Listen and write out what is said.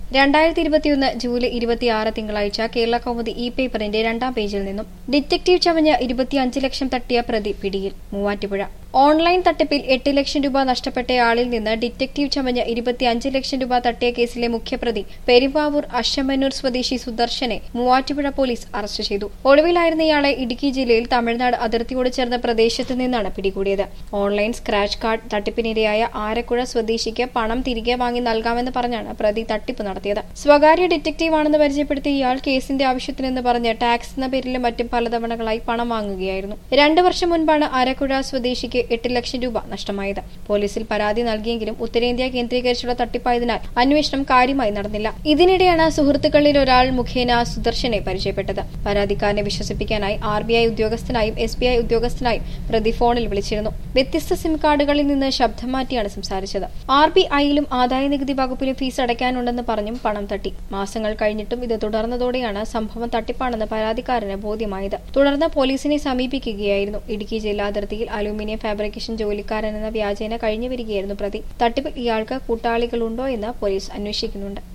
രണ്ടായിരത്തി ഇരുപത്തിയൊന്ന് ജൂലൈ ഇരുപത്തിയാറ് തിങ്കളാഴ്ച കേരള കൗമുദി ഇ പേപ്പറിന്റെ രണ്ടാം പേജിൽ നിന്നും ഡിറ്റക്ടീവ് ചമഞ്ഞ് ഇരുപത്തിയഞ്ച് ലക്ഷം തട്ടിയ പ്രതി പിടിയിൽ മൂവാറ്റുപുഴ ഓൺലൈൻ തട്ടിപ്പിൽ എട്ട് ലക്ഷം രൂപ നഷ്ടപ്പെട്ടയാളിൽ നിന്ന് ഡിറ്റക്ടീവ് ചമഞ്ഞ് ഇരുപത്തിയഞ്ച് ലക്ഷം രൂപ തട്ടിയ കേസിലെ മുഖ്യപ്രതി പെരുമ്പാവൂർ അശമന്നൂർ സ്വദേശി സുദർശനെ മൂവാറ്റുപുഴ പോലീസ് അറസ്റ്റ് ചെയ്തു ഒളിവിലായിരുന്ന ഇയാളെ ഇടുക്കി ജില്ലയിൽ തമിഴ്നാട് അതിർത്തിയോട് ചേർന്ന പ്രദേശത്ത് നിന്നാണ് പിടികൂടിയത് ഓൺലൈൻ സ്ക്രാച്ച് കാർഡ് തട്ടിപ്പിനിരയായ ആരക്കുഴ സ്വദേശിക്ക് പണം തിരികെ വാങ്ങി നൽകാമെന്ന് പറഞ്ഞാണ് പ്രതി തട്ടിപ്പ് നടത്തിയത് സ്വകാര്യ ഡിറ്റക്ടീവാണെന്ന് പരിചയപ്പെടുത്തിയ ഇയാൾ കേസിന്റെ ആവശ്യത്തിനെന്ന് പറഞ്ഞ് ടാക്സ് എന്ന പേരിലും മറ്റും പലതവണകളായി പണം വാങ്ങുകയായിരുന്നു രണ്ടു വർഷം മുൻപാണ് ആരക്കുഴ സ്വദേശിക്ക് എട്ട് ലക്ഷം രൂപ നഷ്ടമായത് പോലീസിൽ പരാതി നൽകിയെങ്കിലും ഉത്തരേന്ത്യ കേന്ദ്രീകരിച്ചുള്ള തട്ടിപ്പായതിനാൽ അന്വേഷണം കാര്യമായി നടന്നില്ല ഇതിനിടെയാണ് സുഹൃത്തുക്കളിൽ ഒരാൾ മുഖേന സുദർശനെ പരിചയപ്പെട്ടത് പരാതിക്കാരനെ വിശ്വസിപ്പിക്കാനായി ആർ ബി ഐ ഉദ്യോഗസ്ഥനായും എസ് ബി ഐ ഉദ്യോഗസ്ഥനായും പ്രതി ഫോണിൽ വിളിച്ചിരുന്നു വ്യത്യസ്ത സിം കാർഡുകളിൽ നിന്ന് ശബ്ദം മാറ്റിയാണ് സംസാരിച്ചത് ആർ ബി ഐയിലും ആദായ നികുതി വകുപ്പിലും ഫീസ് അടയ്ക്കാനുണ്ടെന്ന് പറഞ്ഞും പണം തട്ടി മാസങ്ങൾ കഴിഞ്ഞിട്ടും ഇത് തുടർന്നതോടെയാണ് സംഭവം തട്ടിപ്പാണെന്ന് പരാതിക്കാരന് ബോധ്യമായത് തുടർന്ന് പോലീസിനെ സമീപിക്കുകയായിരുന്നു ഇടുക്കി ജില്ലാ അതിർത്തിയിൽ അലൂമിനിയം ഫാബ്രിക്കേഷൻ ജോലിക്കാരൻ എന്ന വ്യാജേന കഴിഞ്ഞു വരികയായിരുന്നു പ്രതി തട്ടിപ്പിൽ ഇയാൾക്ക് കൂട്ടാളികളുണ്ടോ എന്ന് പോലീസ് അന്വേഷിക്കുന്നുണ്ട്